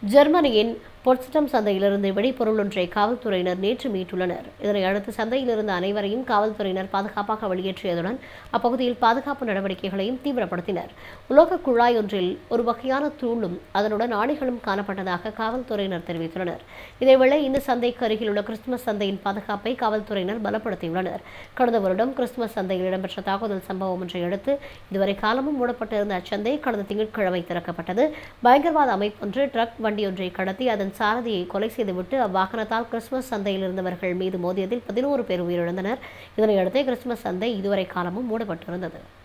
ஜெர்மனியின் பொட்ஸ்டம் சந்தையிலிருந்து வெடிபொருள் ஒன்றை காவல்துறையினர் நேற்று மீட்டுள்ளனர் இதனை அடுத்து சந்தையில் இருந்த அனைவரையும் காவல்துறையினர் பாதுகாப்பாக வெளியேற்றியதுடன் அப்பகுதியில் பாதுகாப்பு நடவடிக்கைகளையும் தீவிரப்படுத்தினர் உலோக குழாய் ஒன்றில் ஒரு வகையான தூளும் அதனுடன் ஆணிகளும் காணப்பட்டதாக காவல்துறையினர் தெரிவித்துள்ளனர் இதேவேளை இந்த சந்தைக்கு அருகில் உள்ள கிறிஸ்துமஸ் சந்தையின் பாதுகாப்பை காவல்துறையினர் பலப்படுத்தியுள்ளனர் கடந்த வருடம் கிறிஸ்துமஸ் சந்தையில் இடம்பெற்ற தாக்குதல் சம்பவம் ஒன்றை அடுத்து இதுவரை காலமும் மூடப்பட்டிருந்த அச்சந்தை கடந்த திங்கட்கிழமை திறக்கப்பட்டது பயங்கரவாத அமைப்பொன்று ட்ரக் வண்டியொன்றை கடத்தி அதன் சாரதியை கொலை செய்துவிட்டு அவ்வாகனத்தால் கிறிஸ்துமஸ் சந்தையில் இருந்தவர்கள் மீது மோதியதில் பதினோரு பேர் உயிரிழந்தனர் இதனையடுத்தே கிறிஸ்துமஸ் சந்தை இதுவரை காலமும் மூடப்பட்டிருந்தது